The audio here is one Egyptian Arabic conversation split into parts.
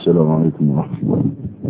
السلام عليكم ورحمة الله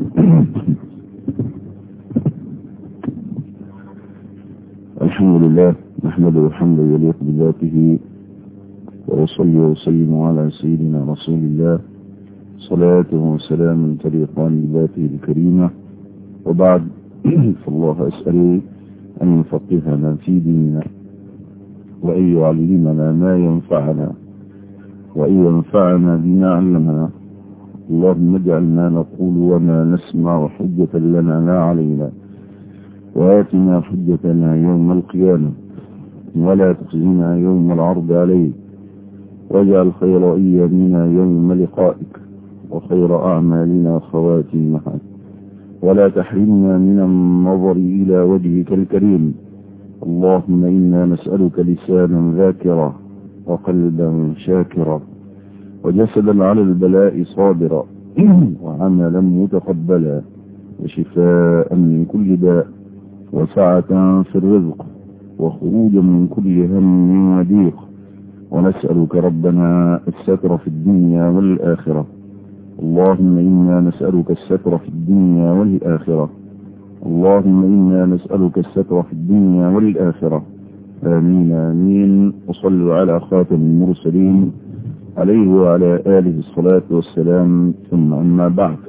الحمد لله نحمده حمدا يليق بذاته وأصلي وسلم على سيدنا رسول الله صلاة وسلام تليقان بذاته الكريمة وبعد فالله أسأل أن يفقهنا في ديننا وأن يعلمنا ما ينفعنا وأن ينفعنا بما علمنا اللهم اجعل ما نقول وما نسمع حجة لنا لا علينا وآتنا حجتنا يوم القيامة ولا تخزنا يوم العرض عليك واجعل خير أيامنا يوم لقائك وخير أعمالنا خواتيمها ولا تحرمنا من النظر إلى وجهك الكريم اللهم إنا نسألك لسانا ذاكرا وقلبا شاكرا وجسدا على البلاء صابرا وعملا متقبلا وشفاء من كل داء وسعة في الرزق وخروجا من كل هم وضيق ونسألك ربنا الستر في الدنيا والآخرة اللهم إنا نسألك الستر في الدنيا والآخرة اللهم إنا نسألك الستر في الدنيا والآخرة آمين آمين وصلوا على خاتم المرسلين عليه وعلى آله الصلاة والسلام ثم أما بعد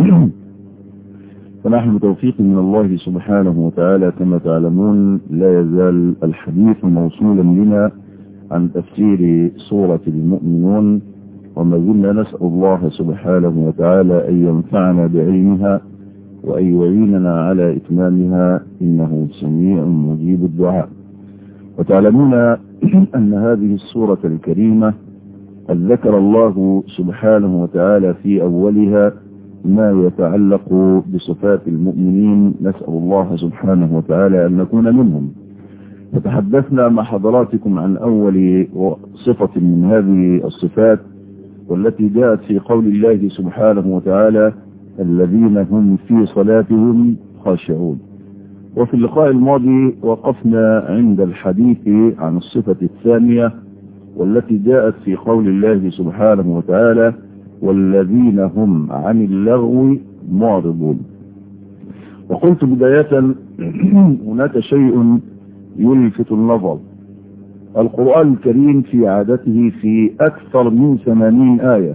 فنحن بتوفيق من الله سبحانه وتعالى كما تعلمون لا يزال الحديث موصولا بنا عن تفسير سورة المؤمنون وما زلنا نسأل الله سبحانه وتعالى أن ينفعنا بعلمها وأن يعيننا على إتمامها إنه سميع مجيب الدعاء وتعلمون أن هذه السورة الكريمة قد ذكر الله سبحانه وتعالى في أولها ما يتعلق بصفات المؤمنين نسأل الله سبحانه وتعالى أن نكون منهم فتحدثنا مع حضراتكم عن أول صفة من هذه الصفات والتي جاءت في قول الله سبحانه وتعالى الذين هم في صلاتهم خاشعون وفي اللقاء الماضي وقفنا عند الحديث عن الصفة الثانية والتي جاءت في قول الله سبحانه وتعالى والذين هم عن اللغو معرضون وقلت بداية هناك شيء يلفت النظر القرآن الكريم في عادته في أكثر من ثمانين آية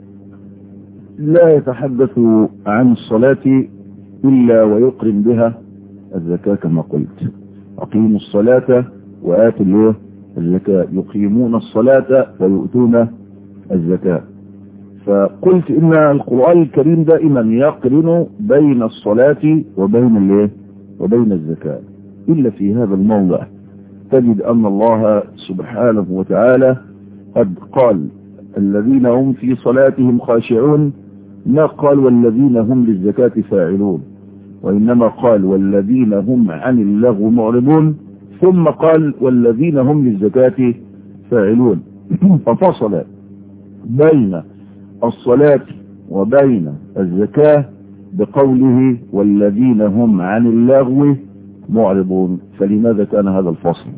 لا يتحدث عن الصلاة إلا ويقرن بها الزكاة كما قلت أقيموا الصلاة وآتوا الزكاة يقيمون الصلاة ويؤتون الزكاة فقلت إن القرآن الكريم دائما يقرن بين الصلاة وبين الايه وبين الزكاة إلا في هذا الموضع تجد أن الله سبحانه وتعالى قد قال الذين هم في صلاتهم خاشعون ما قال والذين هم للزكاة فاعلون وإنما قال والذين هم عن اللغو معرضون ثم قال والذين هم للزكاة فاعلون ففصل بين الصلاة وبين الزكاة بقوله والذين هم عن اللغو معرضون فلماذا كان هذا الفصل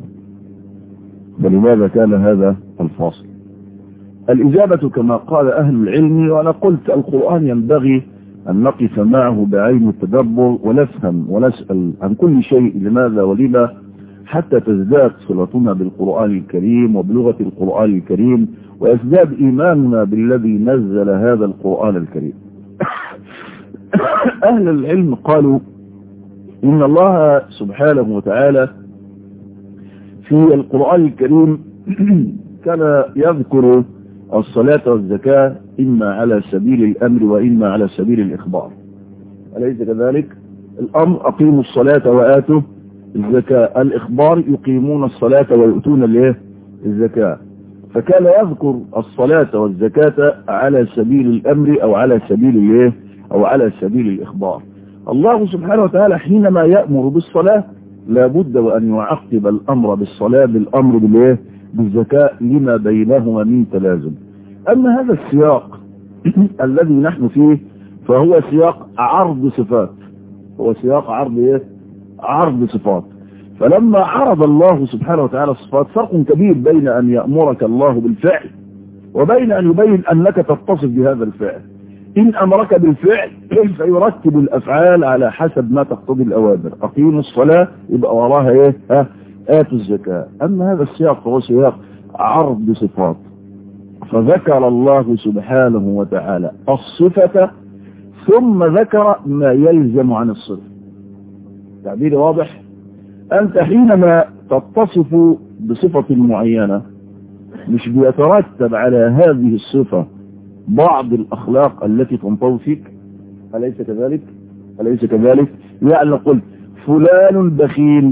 فلماذا كان هذا الفصل الإجابة كما قال أهل العلم وأنا قلت القرآن ينبغي أن نقف معه بعين التدبر ونفهم ونسأل عن كل شيء لماذا ولما حتى تزداد صلتنا بالقرآن الكريم وبلغة القرآن الكريم ويزداد إيماننا بالذي نزل هذا القرآن الكريم أهل العلم قالوا إن الله سبحانه وتعالى في القرآن الكريم كان يذكر الصلاة والزكاة إما على سبيل الأمر وإما على سبيل الإخبار أليس كذلك الأمر أقيموا الصلاة وآتوا الزكاة الإخبار يقيمون الصلاة ويؤتون الايه الزكاة فكان يذكر الصلاة والزكاة على سبيل الأمر أو على سبيل الايه أو على سبيل الإخبار الله سبحانه وتعالى حينما يأمر بالصلاة لابد وأن يعقب الأمر بالصلاة بالأمر بالايه بالزكاة لما بينهما من تلازم أما هذا السياق الذي نحن فيه فهو سياق عرض صفات هو سياق عرض ايه عرض صفات فلما عرض الله سبحانه وتعالى الصفات فرق كبير بين أن يأمرك الله بالفعل وبين أن يبين أنك تتصف بهذا الفعل إن أمرك بالفعل فيرتب الأفعال على حسب ما تقتضي الأوامر أقيموا الصلاة يبقى وراها إيه ها آتوا الزكاة أما هذا السياق فهو سياق عرض صفات فذكر الله سبحانه وتعالى الصفة ثم ذكر ما يلزم عن الصفة تعبيري واضح أنت حينما تتصف بصفة معينة مش بيترتب على هذه الصفة بعض الأخلاق التي تنطوي فيك أليس كذلك أليس كذلك يعني قلت فلان بخيل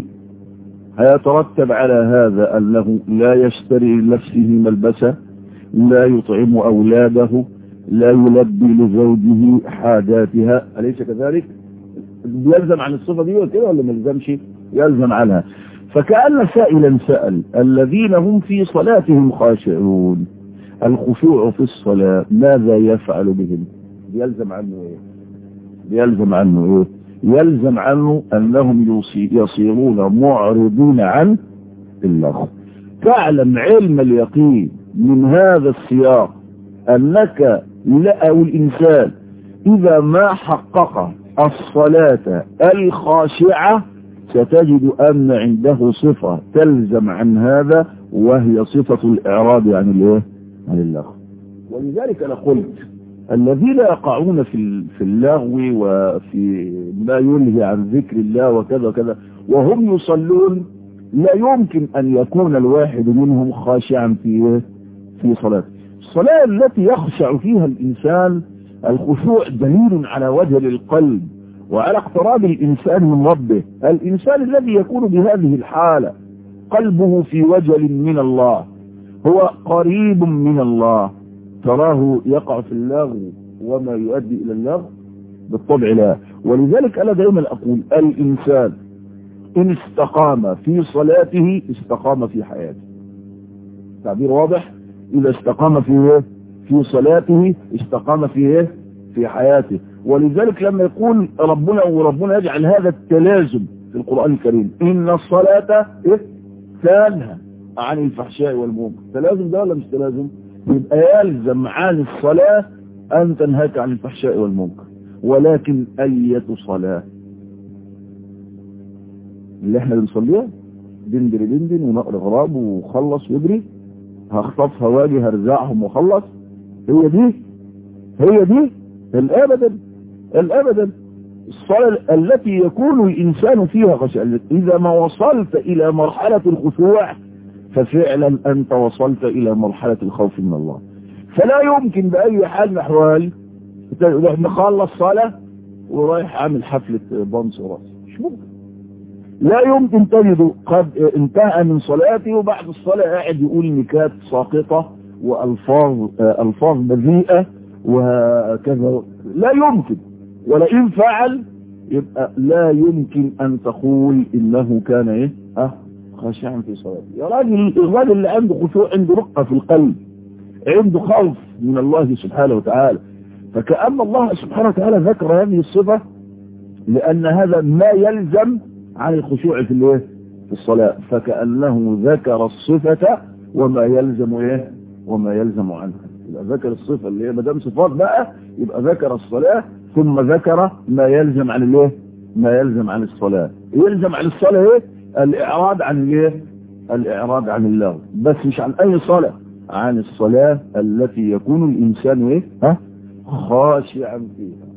هيترتب على هذا أنه لا يشتري لنفسه ملبسه لا يطعم أولاده لا يلبي لزوجه حاجاتها أليس كذلك يلزم عن الصفة دي وكده ولا ما يلزمش يلزم عنها فكأن سائلا سأل الذين هم في صلاتهم خاشعون الخشوع في الصلاة ماذا يفعل بهم يلزم عنه ايه يلزم عنه ايه يلزم عنه انهم يصيرون معرضون عن اللغو تعلم علم اليقين من هذا السياق انك لا او الانسان اذا ما حقق الصلاة الخاشعة ستجد ان عنده صفة تلزم عن هذا وهي صفة الاعراض عن الايه عن اللغو ولذلك انا قلت الذين يقعون في في اللغو وفي ما ينهي عن ذكر الله وكذا وكذا وهم يصلون لا يمكن ان يكون الواحد منهم خاشعا في في صلاته الصلاة التي يخشع فيها الانسان الخشوع دليل على وجه القلب وعلى اقتراب الانسان من ربه الانسان الذي يكون بهذه الحالة قلبه في وجل من الله هو قريب من الله تراه يقع في اللغو وما يؤدي إلى اللغو بالطبع لا ولذلك أنا دائما أقول الإنسان إن استقام في صلاته استقام في حياته تعبير واضح إذا استقام في في صلاته استقام في في حياته ولذلك لما يقول ربنا وربنا يجعل هذا التلازم في القرآن الكريم إن الصلاة تنهى عن الفحشاء والمنكر تلازم ده ولا مش تلازم يبقى يلزم عن الصلاة أن تنهاك عن الفحشاء والمنكر ولكن أية صلاة اللي احنا بنصليها دندر دندن ونقر غراب وخلص ويجري هخطفها واجي هرزعهم وخلص هي دي هي دي الابدا الابدا الصلاة التي يكون الإنسان فيها خشع إذا ما وصلت إلى مرحلة الخشوع ففعلا أنت وصلت إلى مرحلة الخوف من الله فلا يمكن بأي حال من الأحوال نخلص صلاة ورايح عامل حفلة بانس وراسي مش ممكن لا يمكن تجد قد انتهى من صلاتي وبعد الصلاة قاعد يقول نكات ساقطة وألفاظ ألفاظ بذيئة وكذا لا يمكن ولئن فعل يبقى لا يمكن أن تقول إنه كان إيه أه خاشعا في صلاته يا راجل الراجل اللي عنده خشوع عنده رقة في القلب عنده خوف من الله سبحانه وتعالى فكأن الله سبحانه وتعالى ذكر هذه الصفة لأن هذا ما يلزم عن الخشوع في الايه في الصلاة فكأنه ذكر الصفة وما يلزم ايه وما يلزم عنها يبقى ذكر الصفة اللي هي ما دام صفات بقى يبقى ذكر الصلاة ثم ذكر ما يلزم عن الايه ما يلزم عن الصلاة يلزم عن الصلاة ايه الاعراض عن الايه الاعراض عن الله بس مش عن اي صلاة عن الصلاة التي يكون الانسان ايه ها خاشعا فيها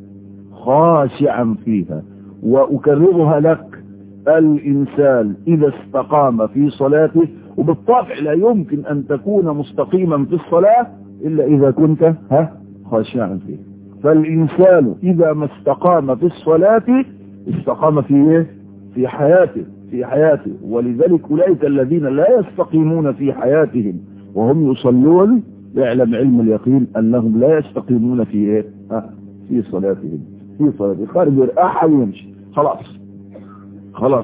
خاشعا فيها واكررها لك الانسان اذا استقام في صلاته وبالطبع لا يمكن ان تكون مستقيما في الصلاة الا اذا كنت ها خاشعا فيها فالانسان اذا ما استقام في الصلاة استقام في ايه في حياته في حياته ولذلك أولئك الذين لا يستقيمون في حياتهم وهم يصلون يعلم علم اليقين أنهم لا يستقيمون في إيه؟ في صلاتهم في صلاتهم خارج يرقاح ويمشي خلاص خلاص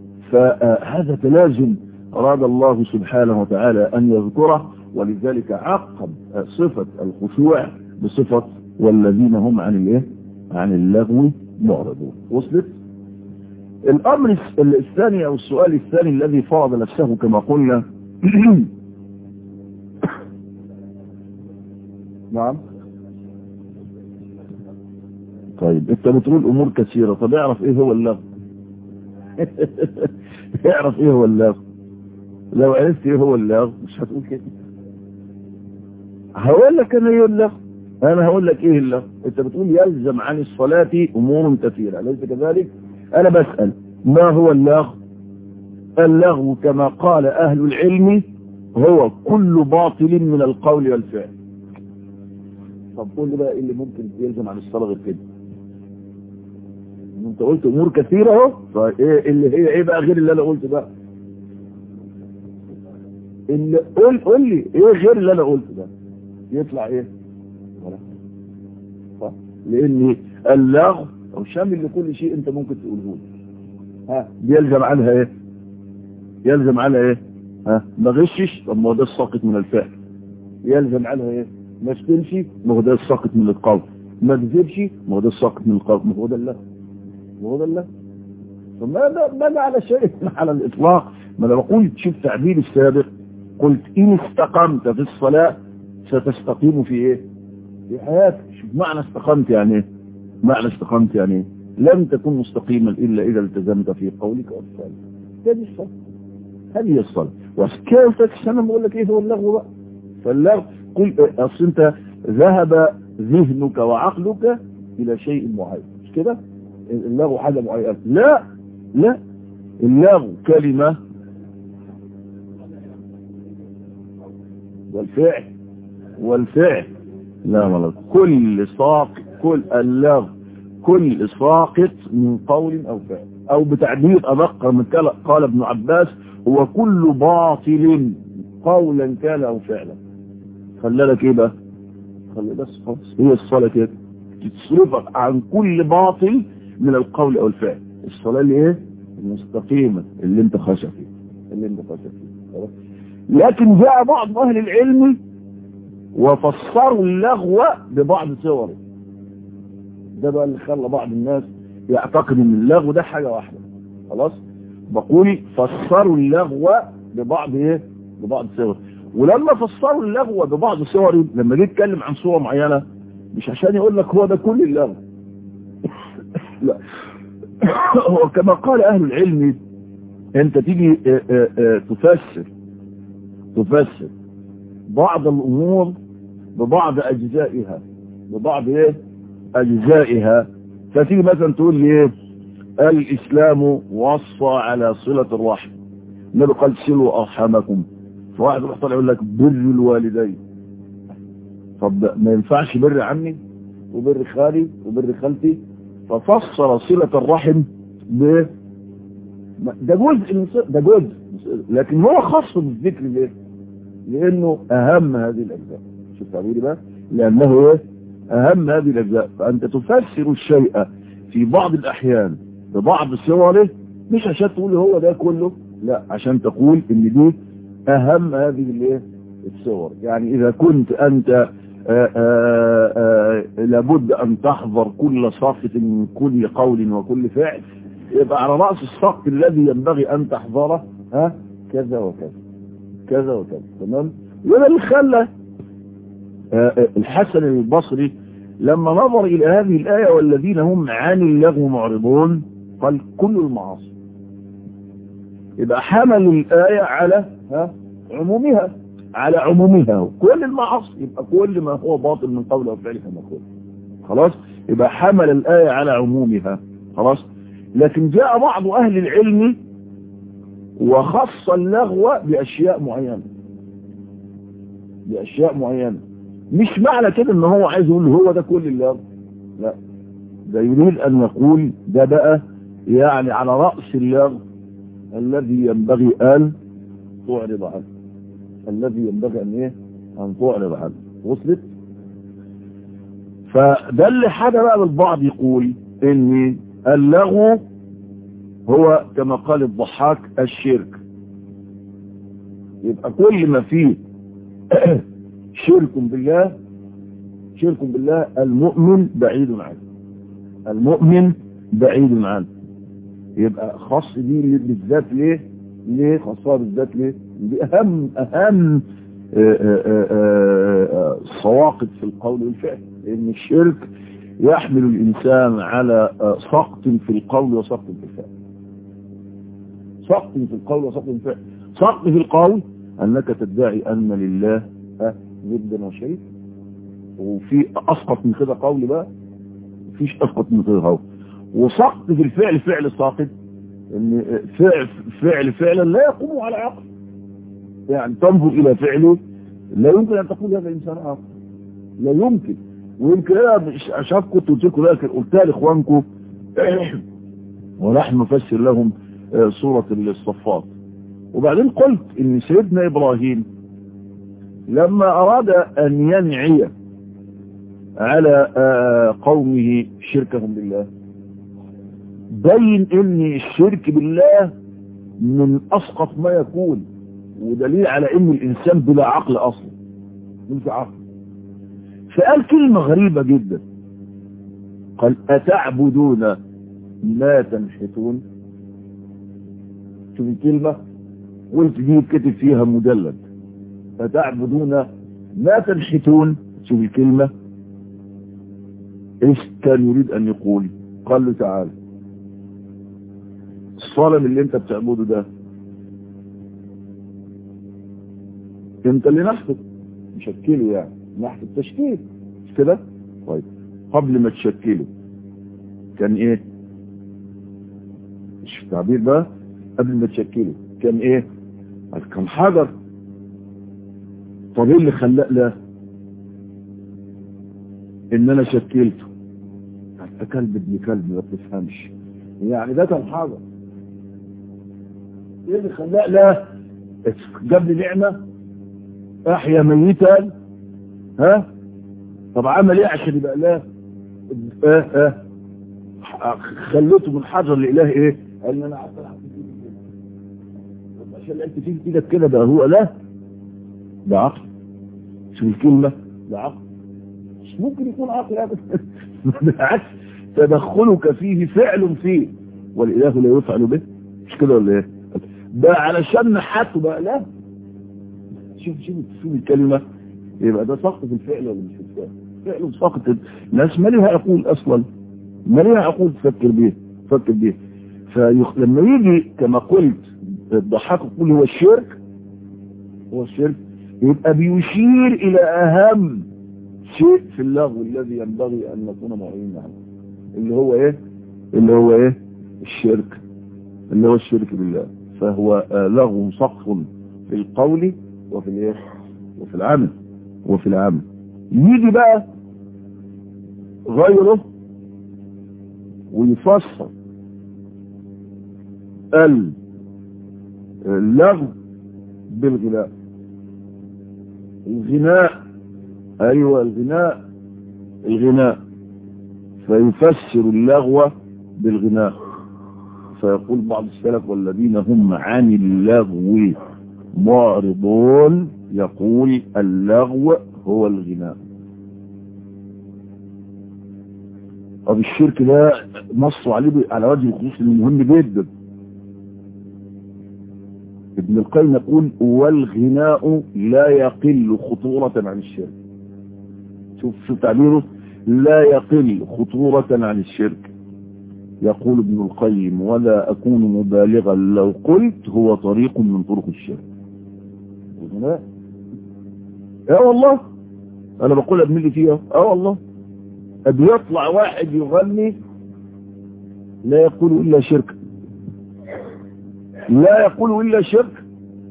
فهذا تلازم أراد الله سبحانه وتعالى أن يذكره ولذلك عقب صفة الخشوع بصفة والذين هم عن الايه عن اللغو معرضون وصلت الامر الثاني او السؤال الثاني الذي فرض نفسه كما قلنا نعم طيب انت بتقول امور كثيرة طب اعرف ايه هو اللغو اعرف ايه هو اللغو لو عرفت ايه هو اللغو مش هتقول كده هقول لك انا ايه اللغو انا هقول لك ايه اللغو انت بتقول يلزم عن الصلاة امور كثيرة ليس كذلك انا بسأل ما هو اللغو اللغو كما قال اهل العلم هو كل باطل من القول والفعل طب قول لي بقى ايه اللي ممكن يلزم عن الصلاة غير كده انت قلت امور كثيرة اهو فايه اللي هي ايه بقى غير اللي انا قلته بقى اللي قول قول لي ايه غير اللي انا قلته ده يطلع ايه ولا صح لان اللغو او شامل لكل شيء انت ممكن تقوله لي ها بيلزم عنها ايه يلزم عنها ايه ها ما غشش طب ما هو ده الساقط من الفعل يلزم عنها ايه ما اشتمش ما هو ده الساقط من القول ما تكذبش ما هو ده الساقط من القول ما هو ده اللغو ما هو ده اللغو فماذا ماذا على شيء على الاطلاق ما انا بقول شوف تعبير السابق قلت ان استقمت في الصلاة ستستقيم في ايه في حياتك شوف معنى استقمت يعني ايه معنى استقمت يعني ايه لم تكن مستقيما الا اذا التزمت في قولك وافعالك هذه الصلاة هذه الصلاة وكيف انا بقول لك ايه هو اللغو بقى فاللغو قل اصل انت ذهب ذهنك وعقلك الى شيء معين مش كده اللغو حاجة معينة لا لا اللغو كلمة والفعل والفعل لا غلط كل ساقط كل اللغو كل ساقط من قول او فعل او بتعبير ادق من قال ابن عباس هو كل باطل قولا كان او فعلا خلى لك ايه بقى خلي بس خلاص هي الصلاة كده تتصرفك عن كل باطل من القول او الفعل الصلاة اللي ايه المستقيمة اللي انت خاشع فيه اللي انت خاشع فيه خلاص لكن جاء بعض اهل العلم وفسروا اللغو ببعض صوره ده بقى اللي خلى بعض الناس يعتقد ان اللغو ده حاجة واحدة خلاص بقول فسروا اللغو ببعض ايه ببعض صور ولما فسروا اللغو ببعض صور لما جه يتكلم عن صورة معينة مش عشان يقول لك هو ده كل اللغو لا هو كما قال اهل العلم انت تيجي اه اه اه تفسر تفسر بعض الامور ببعض اجزائها ببعض ايه اجزائها فتيجي مثلا تقول لي ايه الاسلام وصى على صلة الرحم النبي قال سلوا ارحامكم فواحد يروح طالع يقول لك بر الوالدين طب ما ينفعش بر عمي وبر خالي وبر خالتي ففسر صلة الرحم ب ده جزء من ده جزء لكن هو خاص بالذكر ليه لانه اهم هذه الاجزاء شوف تعبيري بقى لانه ايه اهم هذه الاجزاء فانت تفسر الشيء في بعض الاحيان ببعض صوره مش عشان تقول هو ده كله لا عشان تقول ان دي اهم هذه الايه الصور يعني اذا كنت انت آآ آآ لابد ان تحضر كل ساقط من كل قول وكل فعل يبقى على رأس السقط الذي ينبغي ان تحضره ها كذا وكذا كذا وكذا تمام وده اللي خلى الحسن البصري لما نظر الى هذه الآية والذين هم عن اللغو معرضون قال كل المعاصي يبقى حمل الآية على ها عمومها على عمومها كل المعاصي يبقى كل ما هو باطل من قول وفعل كما قلت خلاص يبقى حمل الآية على عمومها خلاص لكن جاء بعض أهل العلم وخص اللغو بأشياء معينة بأشياء معينة مش معنى كده ان هو عايز يقول هو ده كل اللغو لا ده يريد ان يقول ده بقى يعني على رأس اللغو الذي ينبغي ان تعرض عنه الذي ينبغي ان ايه ان تعرض عنه وصلت فده اللي حاجة بقى البعض يقول ان اللغو هو كما قال الضحاك الشرك يبقى كل ما فيه شرك بالله شرك بالله المؤمن بعيد عنه المؤمن بعيد عنه يبقى خاص دي بالذات ليه ليه خاصها بالذات ليه دي اهم اهم سواقط في القول والفعل لان الشرك يحمل الإنسان على سقط في القول وسقط في الفعل سقط في القول وسقط في الفعل سقط في القول أنك تدعي أن لله جدا وشيء وفي أسقط من كده قول بقى مفيش أسقط من كده قول وسقط في الفعل فعل ساقط ان فعل فعل فعلا لا يقوم على عقل يعني تنظر الى فعله لا يمكن ان تقول هذا انسان عاقل لا يمكن ويمكن انا مش عشان كنت قلت لكم لكن قلت لاخوانكم ونحن نفسر لهم سوره الصفات وبعدين قلت ان سيدنا ابراهيم لما اراد ان ينعي على قومه شركهم بالله بين ان الشرك بالله من اسقط ما يكون ودليل على ان الانسان بلا عقل اصلا مش عقل فقال كلمة غريبة جدا قال اتعبدون ما تنحتون شوف الكلمة قلت دي كتب فيها مدلل اتعبدون ما تنحتون شوف الكلمة ايش كان يريد ان يقول قال له تعالى الصنم اللي انت بتعبده ده انت اللي نحته مشكله يعني نحت التشكيل مش كده طيب قبل ما تشكله كان ايه مش التعبير ده قبل ما تشكله كان ايه كان حجر طب ايه اللي خلق له ان انا شكلته كلب ابن كلب ما تفهمش يعني ده كان حجر ايه اللي خلق له جاب لي نعمه احيا ميتا ها طب عمل ايه عشان يبقى لا اه اه خليته من حجر لاله ايه قال لي انا عارف عشان انت تيجي ايدك كده بقى هو لا ده عقل شوف الكلمه ده عقل مش ممكن يكون عقل ابدا بالعكس تدخلك فيه فعل فيه والاله لا يفعل به مش كده ولا ايه ده علشان نحته بقى لا شوف شوف شوف الكلمة يبقى ده سقط في الفعل ولا مش في الفعل فعل سقط الناس ما لها عقول اصلا ما لها عقول تفكر بيه تفكر بيه فلما يجي كما قلت الضحاك يقول هو الشرك هو الشرك يبقى بيشير الى اهم شيء في اللغو الذي ينبغي ان نكون معينين عنه اللي هو ايه اللي هو ايه الشرك اللي هو الشرك بالله فهو لغو سقط في القول وفي الايه وفي العمل وفي العمل يجي بقى غيره ويفسر اللغو بالغناء الغناء ايوه الغناء الغناء فيفسر اللغو بالغناء فيقول بعض السلف والذين هم عن اللغو معرضون يقول اللغو هو الغناء طب الشرك ده نصوا عليه على وجه الخصوص المهم جدا ابن القيم يقول والغناء لا يقل خطورة عن الشرك شوف شوف تعبيره لا يقل خطورة عن الشرك يقول ابن القيم ولا أكون مبالغا لو قلت هو طريق من طرق الشرك الغناء اه والله انا بقول ابن لي فيها اه والله ابي يطلع واحد يغني لا يقول الا شرك لا يقول الا شرك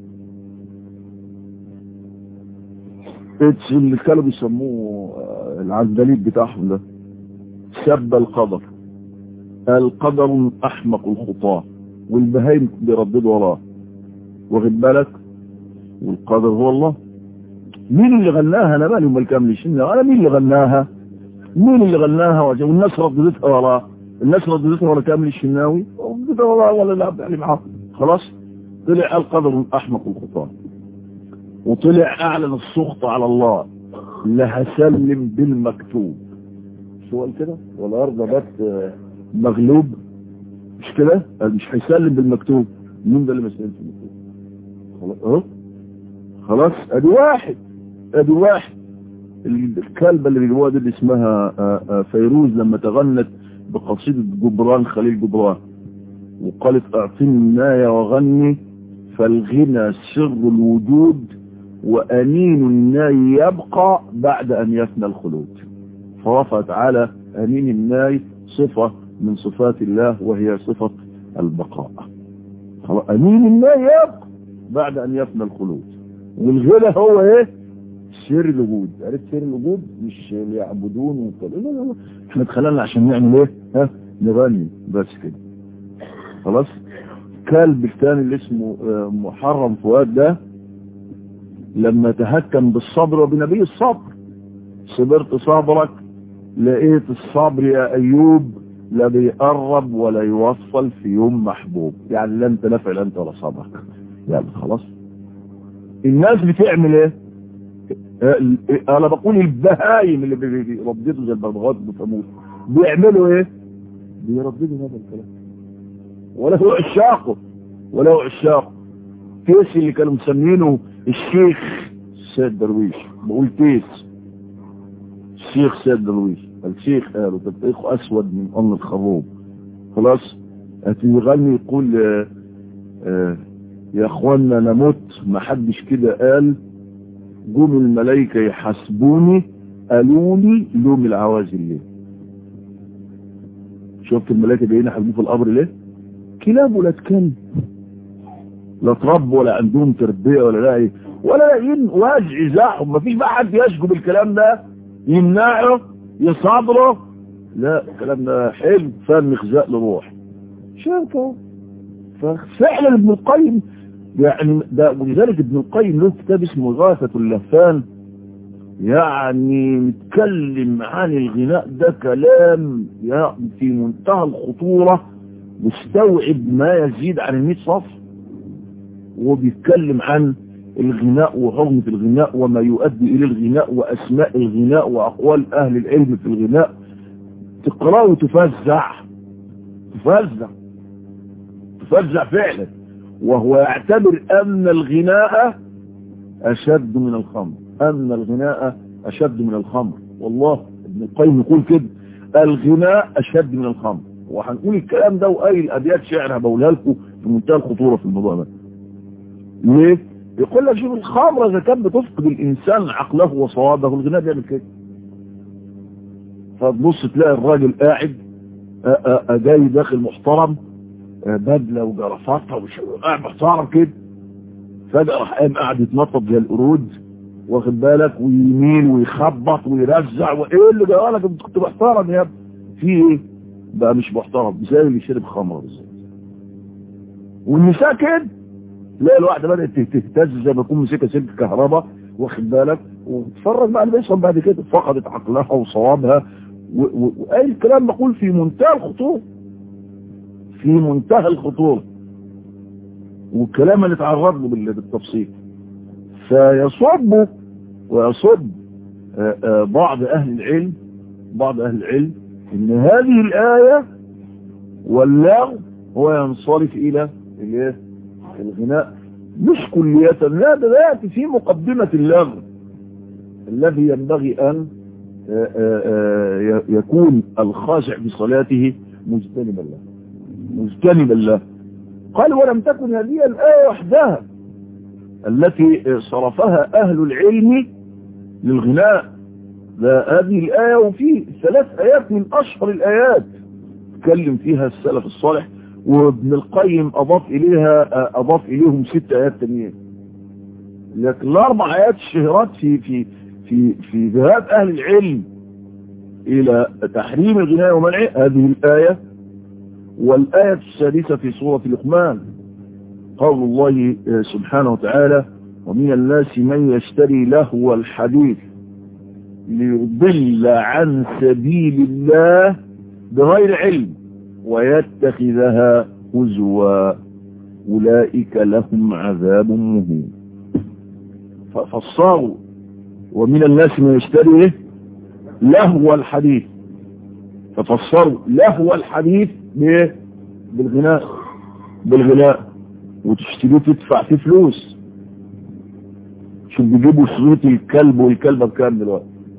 اللي كانوا بيسموه العندليب بتاعهم ده سب القدر القدر احمق الخطاه والبهايم بيرددوا وراه واخد بالك والقادر هو الله مين اللي غناها انا مالي امال كامل انا مين اللي غناها مين اللي غناها والناس رددتها وراه الناس رددتها ورا كامل الشناوي رددتها وراه ولا لا يعني معاه خلاص طلع القدر احمق الخطاه وطلع اعلن السخط على الله لهسلم بالمكتوب شو قال كده والارض بات مغلوب مش كده مش هيسلم بالمكتوب مين ده اللي ما سلمش بالمكتوب خلاص اهو خلاص ادي واحد ادي واحد الكلبة اللي بيجيبوها دي اللي اسمها آآ آآ فيروز لما تغنت بقصيدة جبران خليل جبران وقالت اعطني الناية وغني فالغنى سر الوجود وأنين الناي يبقى بعد أن يفنى الخلود فرفعت على أنين الناي صفة من صفات الله وهي صفة البقاء أنين الناي يبقى بعد أن يفنى الخلود والغنى هو ايه سر الوجود عرفت سر الوجود مش يعبدون وكده لا لا لا احنا اتخلقنا عشان نعمل ايه ها نغني بس كده خلاص كلب الثاني اللي اسمه محرم فؤاد ده لما تهكم بالصبر وبنبي الصبر صبرت صبرك لقيت الصبر يا ايوب لا بيقرب ولا يوصل في يوم محبوب يعني لا انت نفع لا انت ولا صبرك يعني خلاص الناس بتعمل ايه انا بقول البهايم اللي بيرددوا زي البغبغاءات بفهموه بيعملوا ايه بيرددوا هذا الكلام ولا هو عشاقه ولا هو عشاقه تيس اللي كانوا مسمينه الشيخ سيد درويش بقول تيس الشيخ سيد درويش الشيخ قالوا تطبيق اسود من ام الخروب خلاص هتغني يقول آآ آآ يا اخوانا نموت ما حدش كده قال جم الملائكة يحاسبوني قالوا لي لوم العوازل ليه شفت الملائكة جايين يحاسبوه في القبر ليه كلاب ولا كلب لا تربوا ولا عندهم تربية ولا لا ولا لاقيين وجع زعهم مفيش بقى حد يشجب الكلام ده يمنعه يصبره لا الكلام ده حلو فهم خزاء لروح شايفه ففعلا ابن القيم يعني ده ولذلك ابن القيم له كتاب اسمه غاثة اللهفان يعني متكلم عن الغناء ده كلام يعني في منتهى الخطورة مستوعب ما يزيد عن المئة صفر وبيتكلم عن الغناء وحرمة الغناء وما يؤدي إلى الغناء وأسماء الغناء وأقوال أهل العلم في الغناء تقرأه وتفزع تفزع تفزع فعلا وهو يعتبر أن الغناء أشد من الخمر أن الغناء أشد من الخمر والله ابن القيم يقول كده الغناء أشد من الخمر وهنقول الكلام ده وأي الأبيات شعر هبقولها لكم في منتهى الخطورة في الموضوع ده ليه؟ يقول لك شوف الخمرة إذا كانت بتفقد الإنسان عقله وصوابه الغناء بيعمل كده فتبص تلاقي الراجل قاعد جاي داخل محترم بدلة وجرافطة وقاعد محترم كده فجأة راح قام قاعد يتنطط زي القرود واخد بالك ويمين ويخبط ويرزع وايه اللي جرى لك انت كنت محترم يا ابني في ايه بقى مش محترم زي اللي شرب خمره بالظبط والنساء كده تلاقي الواحده بدات تهتز زي ما يكون مسكها سلك كهرباء واخد بالك وتتفرج بقى اللي بيحصل بعد كده فقدت عقلها وصوابها واي الكلام بقول في منتهى الخطوره في منتهى الخطوره والكلام اللي اتعرض له بالتفصيل فيصب ويصب بعض اهل العلم بعض اهل العلم ان هذه الايه واللغو هو ينصرف الى الايه الغناء مش كلية لا ده يأتي في مقدمة اللغو الذي ينبغي أن يكون الخاشع في صلاته مجتنبا له مجتنبا له قال ولم تكن هذه الآية وحدها التي صرفها أهل العلم للغناء لا هذه الآية وفي ثلاث آيات من أشهر الآيات تكلم فيها السلف الصالح وابن القيم أضاف إليها أضاف إليهم ست آيات تانية لكن الأربع آيات الشهرات في في في في ذهاب أهل العلم إلى تحريم الغناء ومنعه هذه الآية والآية السادسة في سورة لقمان قول الله سبحانه وتعالى ومن الناس من يشتري لهو الحديث ليضل عن سبيل الله بغير علم ويتخذها هزوا أولئك لهم عذاب مهين ففصاروا ومن الناس من يشتري لهو الحديث ففسروا لهو الحديث بايه بالغناء بالغناء وتشتريه تدفع فيه فلوس شوف بيجيبوا صورة الكلب والكلبة بكام دلوقتي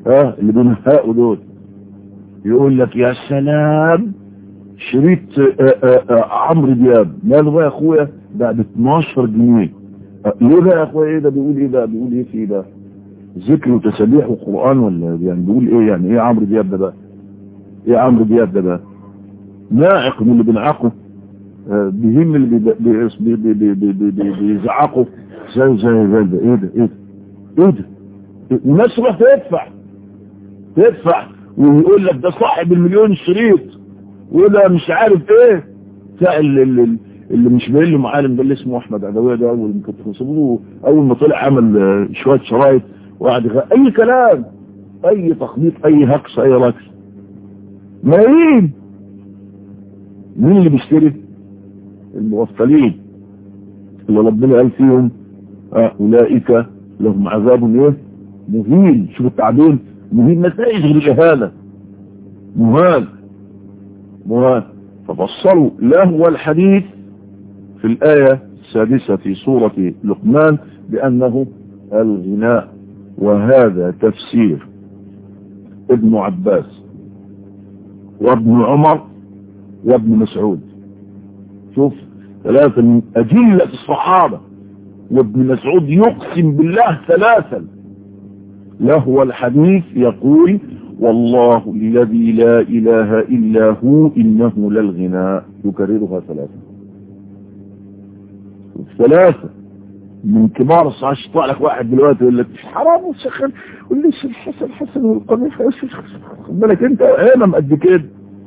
ها اللي بينهقوا دول يقول لك يا سلام شريط عمرو دياب ماله بقى يا اخويا ده ب 12 جنيه ليه بقى يا اخويا ايه ده بيقول ايه ده بيقول ايه فيه ده ذكر وتسابيح وقران ولا يعني بيقول ايه يعني ايه عمرو دياب ده بقى ايه عمرو دياب ده بقى ناعق من اللي بينعقه بهم اللي بيزعقوا زي زي زي ده ايه ده ايه ده ايه ده الناس تروح تدفع تدفع ويقول لك ده صاحب المليون شريط وده مش عارف ايه اللي, اللي, اللي مش باين له معالم ده اللي اسمه احمد عدويه ده اول ما كنت بنصبه اول ما طلع عمل شويه شرايط وقعد اي كلام اي تخبيط اي هكس اي ركس ملايين مين اللي بيشتري المغفلين اللي ربنا قال فيهم اولئك لهم عذاب ايه مهين شوف التعبير مهين نتائج غير جهاله مهان مهان ففصلوا لهو الحديث في الآية السادسة في سورة لقمان بأنه الغناء وهذا تفسير ابن عباس وابن عمر وابن مسعود شوف ثلاثة من أجلة الصحابة وابن مسعود يقسم بالله ثلاثا لهو الحديث يقول والله الذي لا إله إلا هو إنه للغناء يكررها ثلاثة ثلاثة من كبار الصحابة يطلع لك واحد دلوقتي يقول لك حرام وسخن قول لي الحسن حسن والقميص خد بالك انت امم قد كده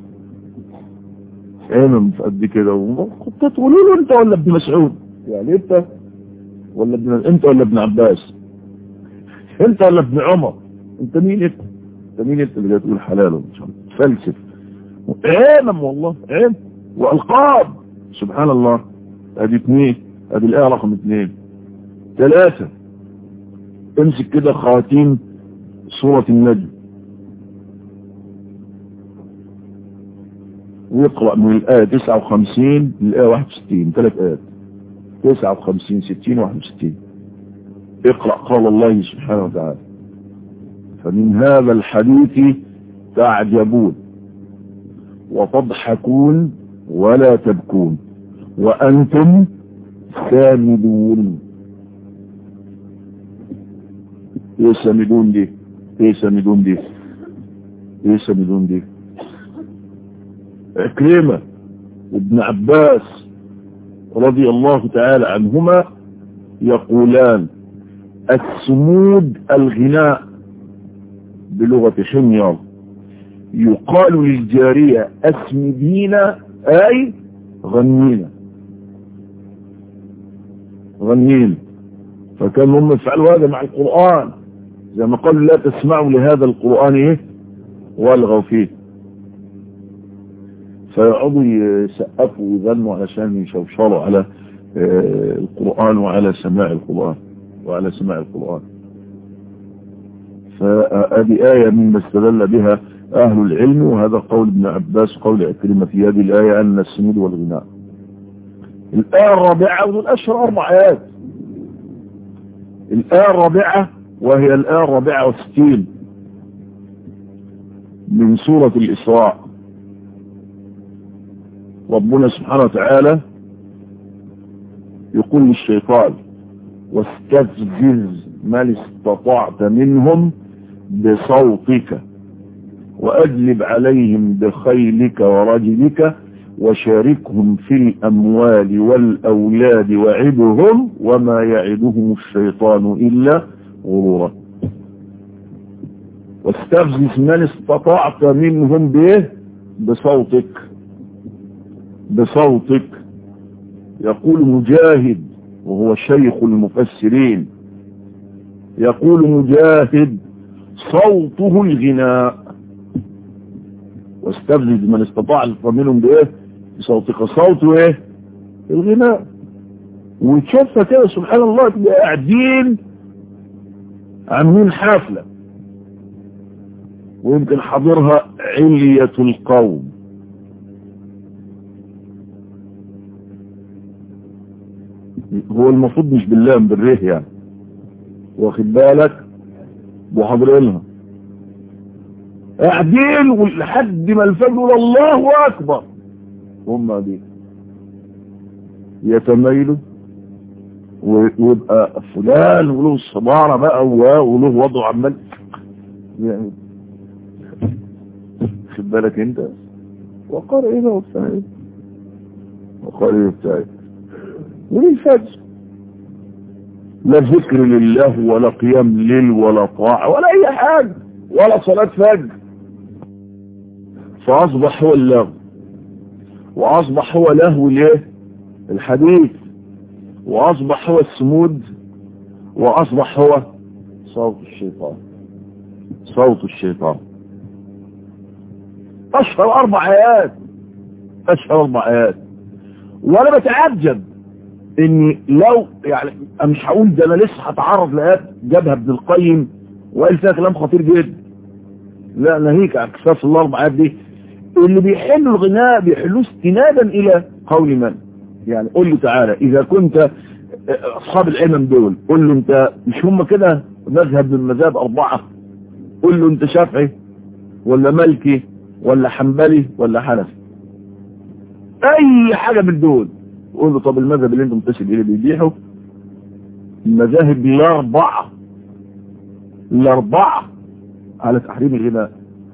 امم قد كده كنت تقولوا له انت ولا ابن مسعود يعني انت ولا ابن انت ولا ابن عباس انت ولا ابن عمر انت مين انت انت مين انت اللي تقول حلال ان شاء الله فلسف عامم والله عام والقاب سبحان الله ادي اثنين ادي الايه رقم اثنين ثلاثة امسك كده خواتيم سورة النجم ويقرأ من الآية 59 للآية 61 ثلاث آيات 59 60 61 اقرأ قال الله سبحانه وتعالى فمن هذا الحديث تعجبون وتضحكون ولا تبكون وأنتم سامدون ايه سامدون دي ايه سامدون دي ايه سامدون دي عكرمة وابن عباس رضي الله تعالى عنهما يقولان السمود الغناء بلغة حمير يقال للجارية اسمدين اي غنينا غنينا فكان هم يفعلوا هذا مع القرآن زي ما قالوا لا تسمعوا لهذا القرآن ايه والغوا فيه فيقعدوا يسقفوا ويغنوا علشان يشوشروا على القرآن وعلى سماع القرآن وعلى سماع القرآن فهذه آية مما استدل بها أهل العلم وهذا قول ابن عباس قول أكرمة في هذه الآية أن السنود والغناء الآية الرابعة والأشهر أربع آيات الآية الرابعة وهي الآية الرابعة والستين من سورة الإسراء ربنا سبحانه وتعالى يقول للشيطان واستفزز من استطعت منهم بصوتك وأجلب عليهم بخيلك ورجلك وشاركهم في الأموال والأولاد وعدهم وما يعدهم الشيطان إلا غرورا واستفزز من استطعت منهم به بصوتك بصوتك يقول مجاهد وهو شيخ المفسرين يقول مجاهد صوته الغناء واستفزز من استطاع منهم بايه بصوتك صوته ايه الغناء وتشوفها كده سبحان الله تبقى قاعدين عاملين حفلة ويمكن حضرها علية القوم هو المفروض مش بالله بالره يعني واخد بالك وحاضرينها قاعدين لحد ما الفجر الله اكبر هم دي يتميلوا ويبقى فلان وله الصبارة بقى وله وضع عمال يعني خد بالك انت وقال ايه بقى وبتاع ايه وقال ايه وبتاع ايه وللفجر لا ذكر لله ولا قيام ليل ولا طاعة ولا اي حاجة ولا صلاة فجر فاصبح هو اللغو واصبح هو لهو ليه الحديث واصبح هو السمود واصبح هو صوت الشيطان صوت الشيطان اشهر اربع ايات اشهر اربع ايات وانا بتعجب اني لو يعني مش هقول ده انا لسه هتعرض لايات جابها ابن القيم وقال فيها كلام خطير جدا لا ناهيك عن كفاف الله اربع ايات دي اللي بيحلوا الغناء بيحلوه استنادا الى قول من يعني قول له تعالى اذا كنت اصحاب العلم دول قول له انت مش هم كده مذهب من مذاهب اربعة قول له انت شافعي ولا مالكي ولا حنبلي ولا حنفي اي حاجة من دول قول له طب المذهب اللي انت متسل اليه بيبيحه المذاهب الاربعة الاربعة على تحريم الغناء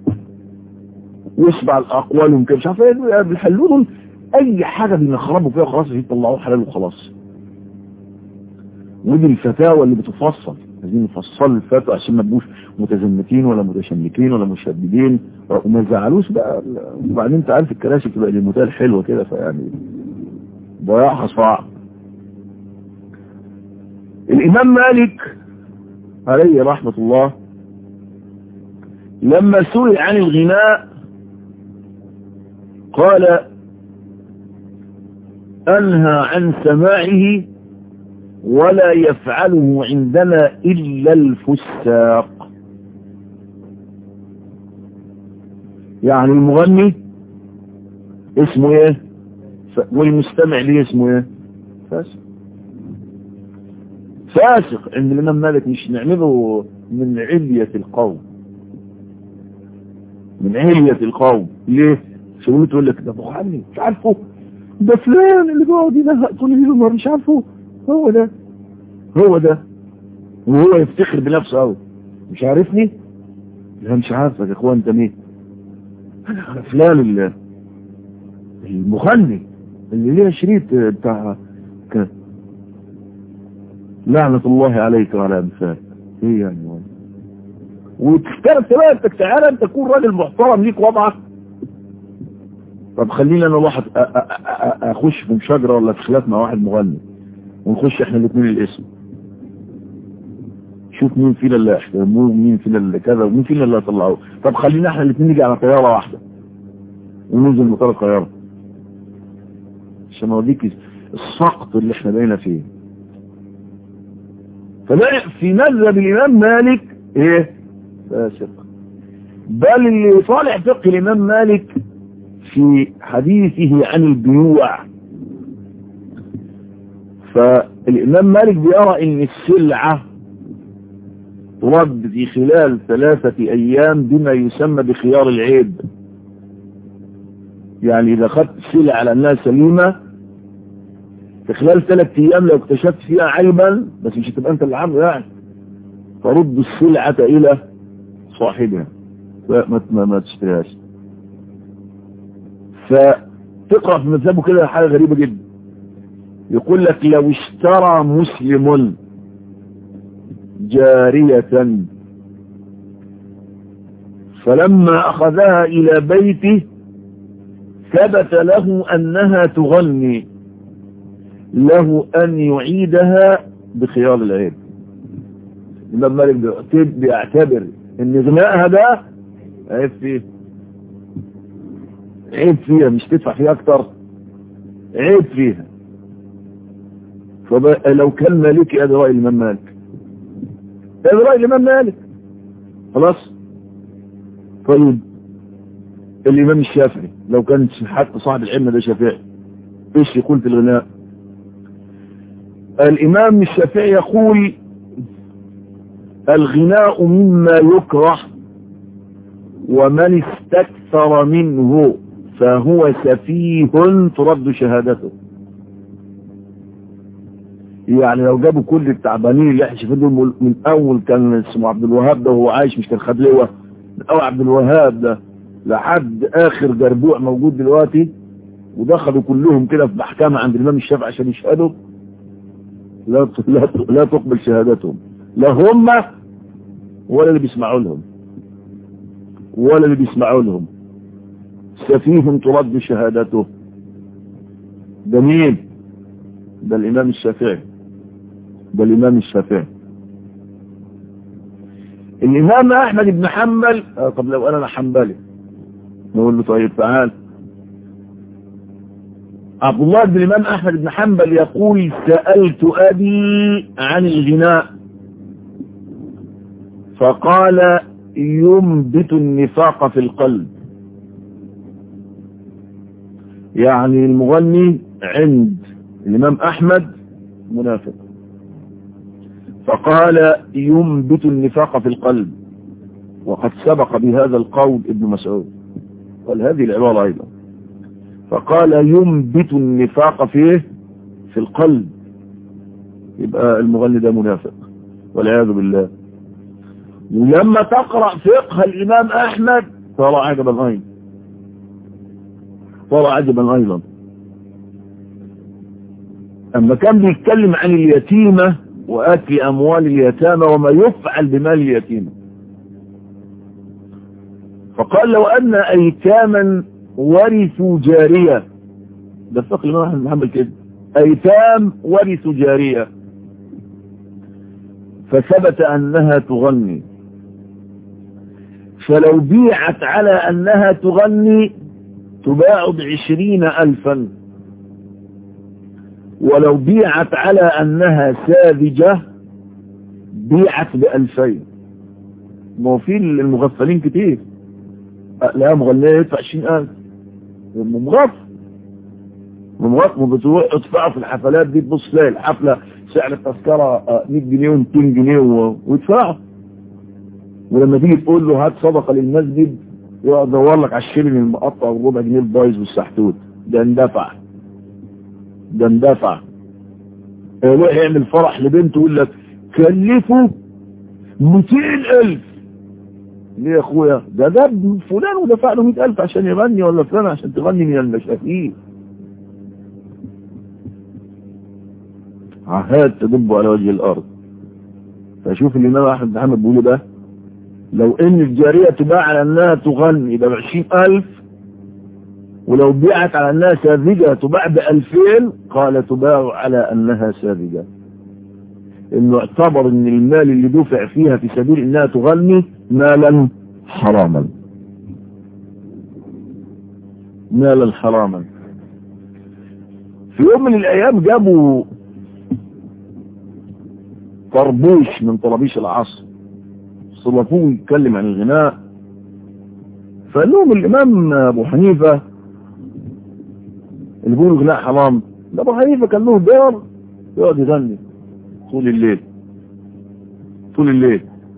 واسمع الاقوال ومكان مش عارف ايه بيحلوا اي حاجة بينخربوا فيها خلاص يطلعوه حلال وخلاص ودي الفتاوى اللي بتفصل عايزين نفصل الفتوى عشان ما تبقوش متزمتين ولا متشمكين ولا مشددين وما يزعلوش بقى وبعدين انت عارف الكراسي بتبقى للمثال حلوه كده فيعني ضياعها صعب الامام مالك عليه رحمة الله لما سئل عن الغناء قال أنهى عن سماعه ولا يفعله عندنا إلا الفساق يعني المغني اسمه ايه والمستمع ليه اسمه ايه فاسق فاسق ان الامام مالك مش نعمله من علية القوم من علية القوم ليه شغلته يقول لك ده مغني مش عارفه ده فلان اللي بيقعد ينهق طول الليل مش عارفه هو ده هو ده وهو يفتخر بنفسه قوي مش عارفني لا مش عارفك يا اخوان انت مين انا فلان اللي المغني اللي ليه شريط بتاع كده لعنة الله عليك وعلى امثالك ايه يعني وانا وتفترض بقى انت تعالى انت تكون راجل محترم ليك وضعك طب خلينا انا واحد اخش في مشاجرة ولا في خلاف مع واحد مغني ونخش احنا الاثنين الاسم شوف مين فينا اللي احترموه ومين فينا اللي كذا ومين فينا اللي طلعوه طب خلينا احنا الاثنين نيجي على طيارة واحدة وننزل مطار الطيارة عشان اوريك السقط اللي احنا بقينا فيه فده في مذهب الامام مالك ايه فاسق بل اللي طالع فقه الامام مالك في حديثه عن البيوع فالإمام مالك بيرى ان السلعة ترد في خلال ثلاثة أيام بما يسمى بخيار العيب يعني إذا أخذت السلعة على أنها سليمة في خلال ثلاثة أيام لو اكتشفت فيها عيبا بس مش هتبقى أنت اللي عامله يعني فرد السلعة إلى صاحبها ما ما, ما تشتريهاش فتقرأ في مذهبه كده حاجة غريبة جدا يقول لك لو اشترى مسلم جارية فلما أخذها إلى بيته ثبت له أنها تغني له أن يعيدها بخيار العيب الإمام مالك بيعتبر أن غنائها ده عيب فيه عيب فيها مش تدفع فيها أكتر عيب فيها فلو كان مالكي هذا رأي الإمام مالك هذا رأي الإمام مالك خلاص طيب الإمام الشافعي لو كان حتى صاحب العلم ده شافعي ايش يقول في الغناء الإمام الشافعي يقول الغناء مما يكره ومن استكثر منه فهو سفيه ترد شهادته يعني لو جابوا كل التعبانين اللي احنا شايفين دول من اول كان اسمه عبد الوهاب ده وهو عايش مش كان خد لواء من اول عبد الوهاب ده لحد اخر جربوع موجود دلوقتي ودخلوا كلهم كده في محكمة عند الامام الشافعي عشان يشهدوا لا لا لا تقبل شهادتهم لا هم ولا اللي بيسمعوا لهم ولا اللي بيسمعوا لهم سفيه ترد شهادته ده مين ده الامام الشافعي ده الامام الشافعي الامام احمد بن حنبل آه طب لو انا حنبلي نقول له طيب تعال عبد الله بن الامام احمد بن حنبل يقول سألت ابي عن الغناء فقال ينبت النفاق في القلب يعني المغني عند الامام احمد منافق فقال ينبت النفاق في القلب وقد سبق بهذا القول ابن مسعود قال هذه العبارة ايضا فقال ينبت النفاق فيه في القلب يبقى المغني ده منافق والعياذ بالله ولما تقرأ فقه الإمام أحمد ترى عجبا أيضا ترى عجبا أيضا أما كان بيتكلم عن اليتيمة وأكل أموال اليتامى وما يفعل بمال اليتيمة فقال لو أن أيتاما ورثوا جارية ده الفقه الإمام أحمد محمد كده أيتام ورثوا جارية فثبت أنها تغني فلو بيعت على أنها تغني تباع بعشرين ألفا ولو بيعت على أنها ساذجة بيعت بألفين ما هو في المغفلين كتير لا مغنية يدفع عشرين ألف مغفل مغفل بتروح ادفعوا في الحفلات دي تبص تلاقي الحفلة سعر التذكرة 100 جنيه و200 جنيه ويدفعوا ولما تيجي تقول له هات صدقة للمسجد يقعد يدور لك على الشيلين المقطع والربع جنيه البايظ والسحتوت ده اندفع ده اندفع يروح يعمل فرح لبنته يقول لك كلفه 200000 ليه يا اخويا ده ده فلان ودفع له 100000 عشان يغني ولا فلان عشان تغني من المشاهير عهات تدب على وجه الارض فشوف الامام احمد بن حنبل بيقول ده لو ان الجارية تباع على انها تغني يبقى بعشرين الف ولو بيعت على انها ساذجة تباع بألفين قال تباع على انها ساذجة انه اعتبر ان المال اللي دفع فيها في سبيل انها تغني مالا حراما مالا حراما في يوم من الايام جابوا طربوش من طرابيش العصر صلفوه يتكلم عن الغناء فقال لهم الامام ابو حنيفة اللي بيقولوا الغناء حرام ده ابو حنيفة كان له دار يقعد يغني طول الليل طول الليل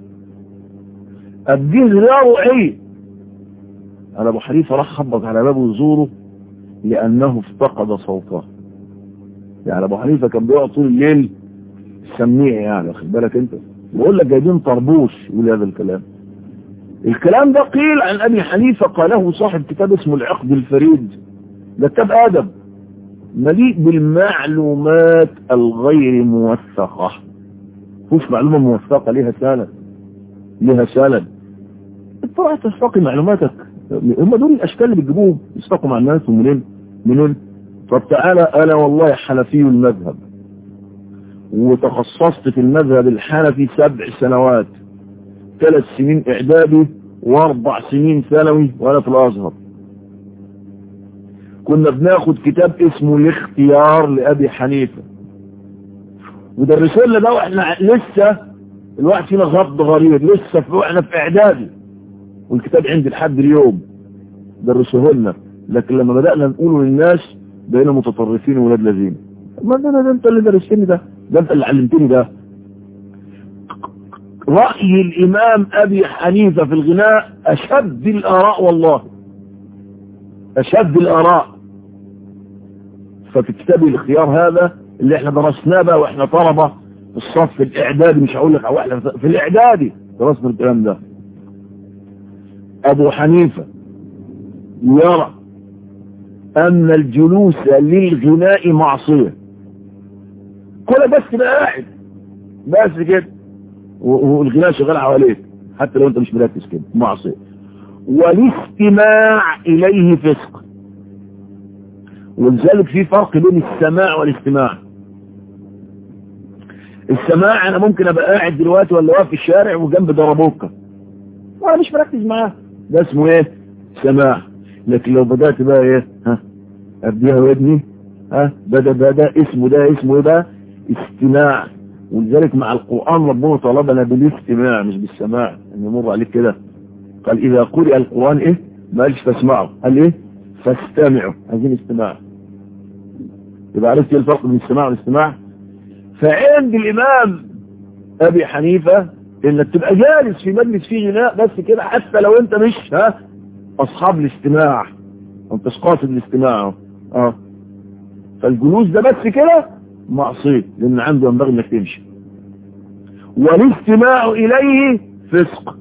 الدين غناءه عيب على ابو حنيفة راح خبط على بابه يزوره لانه افتقد صوته يعني ابو حنيفة كان بيقعد طول الليل سميع يعني واخد بالك انت بقول لك جايبين طربوش يقول هذا الكلام الكلام ده قيل عن ابي حنيفة قاله صاحب كتاب اسمه العقد الفريد ده كتاب ادب مليء بالمعلومات الغير موثقة مش معلومة موثقة ليها سند ليها سند انت راح تستقي معلوماتك هم دول الاشكال اللي بتجيبوهم يستقوا مع الناس ومنين منين طب تعالى انا والله حنفي المذهب وتخصصت في المذهب الحنفي سبع سنوات ثلاث سنين اعدادي واربع سنين ثانوي وانا في الازهر كنا بناخد كتاب اسمه الاختيار لابي حنيفة ودرسوا لنا ده واحنا لسه الواحد فينا غض غريب لسه في واحنا في اعدادي والكتاب عندي لحد اليوم درسوه لنا لكن لما بدأنا نقوله للناس بقينا متطرفين ولاد لذين ما ده, ده انت اللي درستني ده ده انت اللي علمتني ده رأي الإمام أبي حنيفة في الغناء أشد الآراء والله أشد الآراء ففي كتاب الاختيار هذا اللي احنا درسناه بقى واحنا طلبة في الصف الإعدادي مش هقول لك أو احنا في الإعدادي درسنا الكلام ده أبو حنيفة يرى أن الجلوس للغناء معصية كل بس تبقى قاعد بس كده والغناء شغال حواليك حتى لو انت مش مركز كده معصية والاستماع إليه فسق ولذلك في فرق بين السماع والاستماع السماع انا ممكن ابقى قاعد دلوقتي ولا واقف في الشارع وجنب ضربوكة وانا مش مركز معاه ده اسمه ايه سماع لكن لو بدأت بقى ايه ها ابديها ودني ها بدا بدا اسمه ده اسمه ايه بقى استماع ولذلك مع القرآن ربنا طلبنا بالاستماع مش بالسماع ان يمر عليك كده قال اذا قرئ القرآن ايه ما قالش فاسمعوا قال ايه فاستمعوا عايزين استماع يبقى عرفت ايه الفرق بين السماع والاستماع فعند الامام ابي حنيفة انك تبقى جالس في مجلس فيه غناء بس كده حتى لو انت مش ها اصحاب الاستماع انت قاصد الاستماع اه فالجلوس ده بس كده معصيه لان عنده ينبغي انك تمشي والاستماع اليه فسق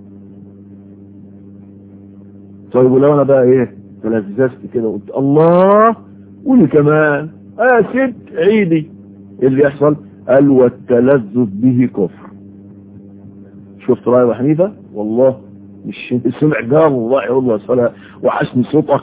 طيب ولو انا بقى ايه تلززت كده وقلت الله قولي كمان اه ست عيدي اللي يحصل قال والتلذذ به كفر شفت رأي ابو حنيفه والله مش سمع جار الله يقول له صلاة وحسن صوتك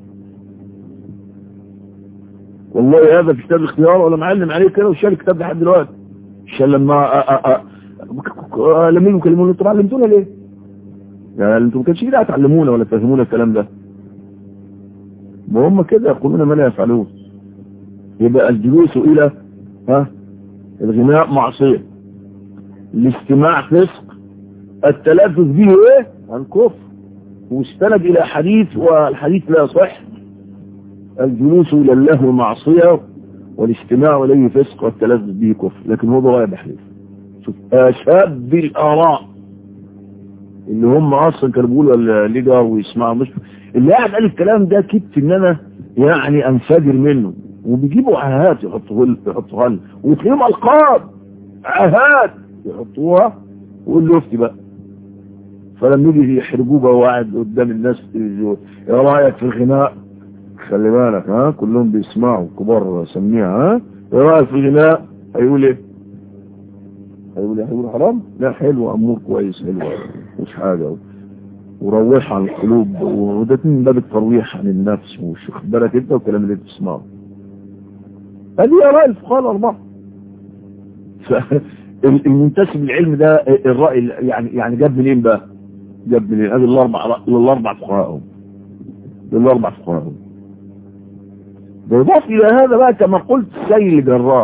والله هذا في كتاب الاختيار ولا معلم عليه كده وشال الكتاب لحد دلوقتي عشان لما أ أ أ لما يجوا يكلمونا انتوا علمتونا ليه؟ يعني انتوا ما كانش كده هتعلمونا ولا تفهمونا الكلام ده ما هم كده يقولون ما لا يفعلون يبقى الجلوس الى ها الغناء معصيه الاستماع فسق التلذذ به ايه عن كفر واستند الى حديث والحديث لا صح الجلوس الى الله معصية والاستماع اليه فسق والتلذذ به كفر لكن هو غاية حديث شوف اشد الاراء اللي هم اصلا كانوا بيقولوا اللي جاروا ويسمعوا مش اللي قاعد قال الكلام ده كدت ان انا يعني انفجر منه وبيجيبوا عهات يحطوها يحطوها لنا وتلاقيهم القاب عهات يحطوها ويقول له افتي بقى فلما يجي يحرجوه بقى وقاعد قدام الناس في التلفزيون ايه رايك في الغناء خلي بالك ها كلهم بيسمعوا كبار سميها ها ايه رايك في الغناء هيقول ايه هيقول ايه هيقول حرام لا حلو امور كويس حلو مش حاجه وروح عن القلوب وده من باب الترويح عن النفس وش واخد بالك انت والكلام اللي انت بتسمعه هذه اراء الفقهاء الاربعه المنتسب للعلم ده الرأي يعني يعني جاب منين بقى جاب منين هذه الاربع الاربع فقهاء الاربع فقهاء بالاضافه الى هذا بقى كما قلت سيل الجرار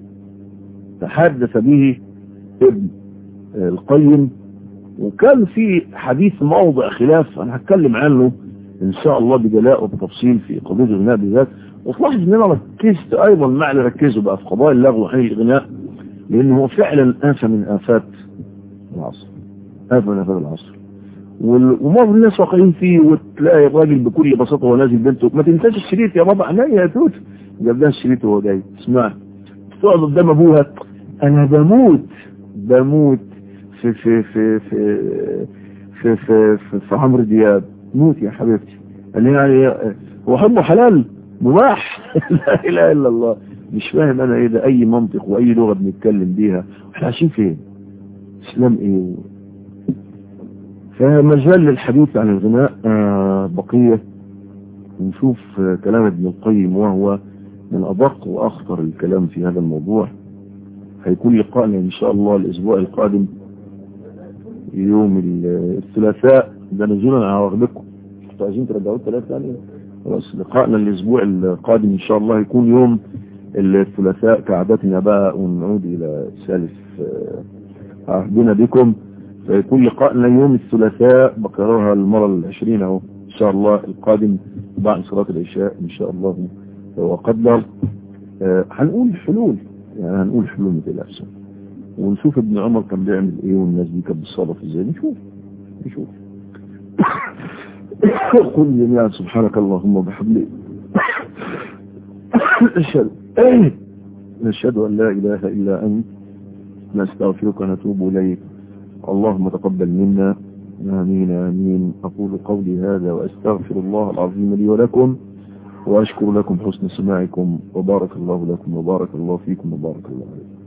تحدث به ابن القيم وكان في حديث موضع خلاف انا هتكلم عنه ان شاء الله بجلاء وبتفصيل في قضيه الغناء بالذات وتلاحظ ان انا ركزت ايضا مع اللي ركزوا بقى في قضايا اللغو عن الغناء لانه هو فعلا آفة من آفات العصر آفة من آفات العصر ومعظم الناس واقعين فيه وتلاقي الراجل بكل بساطة وهو نازل بنته ما تنساش الشريط يا بابا عينيا يا توت جاب لها الشريط وهو جاي اسمع تقعد قدام ابوها انا بموت بموت في في في في في في, في, في عمرو دياب موت يا حبيبتي قال لي يعني هو حبه حلال مباح لا اله الا الله مش فاهم انا ايه ده اي منطق واي لغة بنتكلم بيها احنا عايشين فين اسلام ايه فمجال للحديث عن الغناء آه بقية نشوف آه كلام ابن القيم وهو من ادق واخطر الكلام في هذا الموضوع هيكون لقاءنا ان شاء الله الاسبوع القادم يوم الثلاثاء ده نزولا على رغبكم انتوا عايزين ترجعوا الثلاثاء يعني خلاص لقاءنا الاسبوع القادم ان شاء الله يكون يوم الثلاثاء كعادتنا بقى ونعود الى سالف عهدنا بكم فيكون لقاءنا يوم الثلاثاء بكررها المرة العشرين اهو ان شاء الله القادم بعد صلاة العشاء ان شاء الله وقدر هنقول حلول يعني هنقول حلول مثل الأفسان ونشوف ابن عمر كان بيعمل ايه والناس دي كانت بتصرف ازاي نشوف نشوف قل جميعا سبحانك اللهم وبحمدك نشهد نشهد ان لا اله الا انت نستغفرك ونتوب اليك اللهم تقبل منا آمين آمين أقول قولي هذا وأستغفر الله العظيم لي ولكم وأشكر لكم حسن سماعكم وبارك الله لكم وبارك الله فيكم وبارك الله عليكم